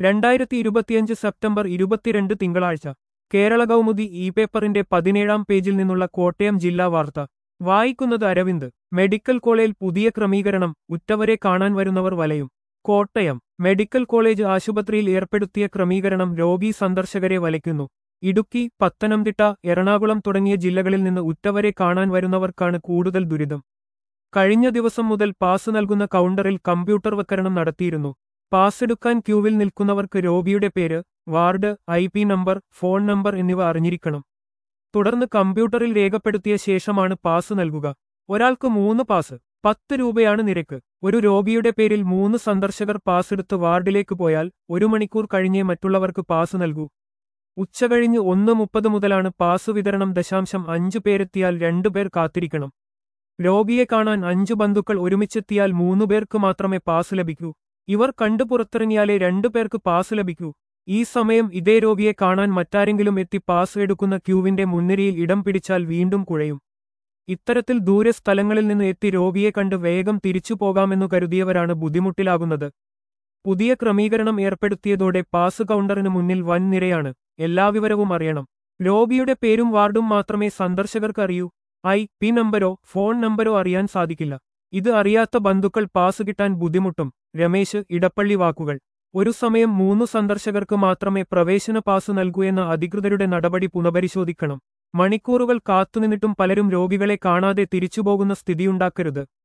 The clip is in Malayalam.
രണ്ടായിരത്തി ഇരുപത്തിയഞ്ച് സെപ്റ്റംബർ ഇരുപത്തിരണ്ട് തിങ്കളാഴ്ച കേരള കൗമുദി ഇ പേപ്പറിന്റെ പതിനേഴാം പേജിൽ നിന്നുള്ള കോട്ടയം ജില്ലാ വാർത്ത വായിക്കുന്നത് അരവിന്ദ് മെഡിക്കൽ കോളേജിൽ പുതിയ ക്രമീകരണം ഉറ്റവരെ കാണാൻ വരുന്നവർ വലയും കോട്ടയം മെഡിക്കൽ കോളേജ് ആശുപത്രിയിൽ ഏർപ്പെടുത്തിയ ക്രമീകരണം രോഗി സന്ദർശകരെ വലയ്ക്കുന്നു ഇടുക്കി പത്തനംതിട്ട എറണാകുളം തുടങ്ങിയ ജില്ലകളിൽ നിന്ന് ഉറ്റവരെ കാണാൻ വരുന്നവർക്കാണ് കൂടുതൽ ദുരിതം കഴിഞ്ഞ ദിവസം മുതൽ പാസ് നൽകുന്ന കൗണ്ടറിൽ കമ്പ്യൂട്ടർവൽക്കരണം നടത്തിയിരുന്നു പാസ് എടുക്കാൻ ക്യൂവിൽ നിൽക്കുന്നവർക്ക് രോഗിയുടെ പേര് ward I P number phone number എന്നിവ അറിഞ്ഞിരിക്കണം തുടർന്ന് കമ്പ്യൂട്ടറിൽ രേഖപ്പെടുത്തിയ ശേഷമാണ് പാസ് നൽകുക ഒരാൾക്ക് മൂന്ന് പാസ് പത്ത് രൂപയാണ് നിരക്ക് ഒരു രോഗിയുടെ പേരിൽ മൂന്ന് സന്ദർശകർ പാസ് എടുത്ത് വാർഡിലേക്ക് പോയാൽ ഒരു മണിക്കൂർ കഴിഞ്ഞേ മറ്റുള്ളവർക്ക് പാസ് നൽകൂ ഉച്ചകഴിഞ്ഞ് ഒന്ന് മുപ്പത് മുതലാണ് പാസ് വിതരണം ദശാംശം അഞ്ചു പേരെത്തിയാൽ രണ്ടുപേർ കാത്തിരിക്കണം രോഗിയെ കാണാൻ അഞ്ചു ബന്ധുക്കൾ ഒരുമിച്ചെത്തിയാൽ മൂന്നു പേർക്ക് മാത്രമേ പാസ് ലഭിക്കൂ ഇവർ കണ്ടു പുറത്തിറങ്ങിയാലേ രണ്ടു പേർക്ക് പാസ് ലഭിക്കൂ ഈ സമയം ഇതേ രോഗിയെ കാണാൻ മറ്റാരെങ്കിലും എത്തി പാസ് എടുക്കുന്ന ക്യൂവിന്റെ മുൻനിരയിൽ ഇടം പിടിച്ചാൽ വീണ്ടും കുഴയും ഇത്തരത്തിൽ ദൂരെ സ്ഥലങ്ങളിൽ നിന്ന് എത്തി രോഗിയെ കണ്ട് വേഗം തിരിച്ചു പോകാമെന്നു കരുതിയവരാണ് ബുദ്ധിമുട്ടിലാകുന്നത് പുതിയ ക്രമീകരണം ഏർപ്പെടുത്തിയതോടെ പാസ് കൗണ്ടറിന് മുന്നിൽ വൻ നിരയാണ് എല്ലാ വിവരവും അറിയണം രോഗിയുടെ പേരും വാർഡും മാത്രമേ സന്ദർശകർക്ക് അറിയൂ ഐ പി നമ്പരോ ഫോൺ നമ്പരോ അറിയാൻ സാധിക്കില്ല ഇത് അറിയാത്ത ബന്ധുക്കൾ പാസ് കിട്ടാൻ ബുദ്ധിമുട്ടും രമേശ് ഇടപ്പള്ളി വാക്കുകൾ ഒരു സമയം മൂന്നു സന്ദർശകർക്ക് മാത്രമേ പ്രവേശന പാസ് നൽകൂ എന്ന അധികൃതരുടെ നടപടി പുനഃപരിശോധിക്കണം മണിക്കൂറുകൾ കാത്തുനിന്നിട്ടും പലരും രോഗികളെ കാണാതെ തിരിച്ചുപോകുന്ന സ്ഥിതിയുണ്ടാക്കരുത്